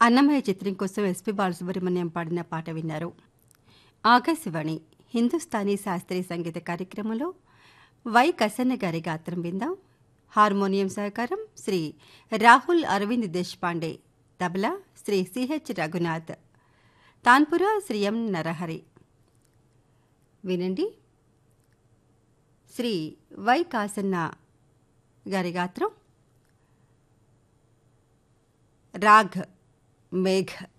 అన్నమయ్య చిత్రం కోసం ఎస్పి బాలసుబ్రహ్మణ్యం పాడిన పాట విన్నారు ఆకాశవాణి హిందుస్థానీ శాస్త్రీయ సంగీత కార్యక్రమంలో వై కసన్న గారి గాత్రం విందాం హార్మోనియం సహకారం శ్రీ రాహుల్ అరవింద్ దేశ్పాండే తబలా శ్రీ సిహెచ్ రఘునాథ్ తాన్పుర శ్రీ ఎం నరహరి వినండి శ్రీ వై కాసన్న గారి గాత్రం రాఘ్ మేఘ్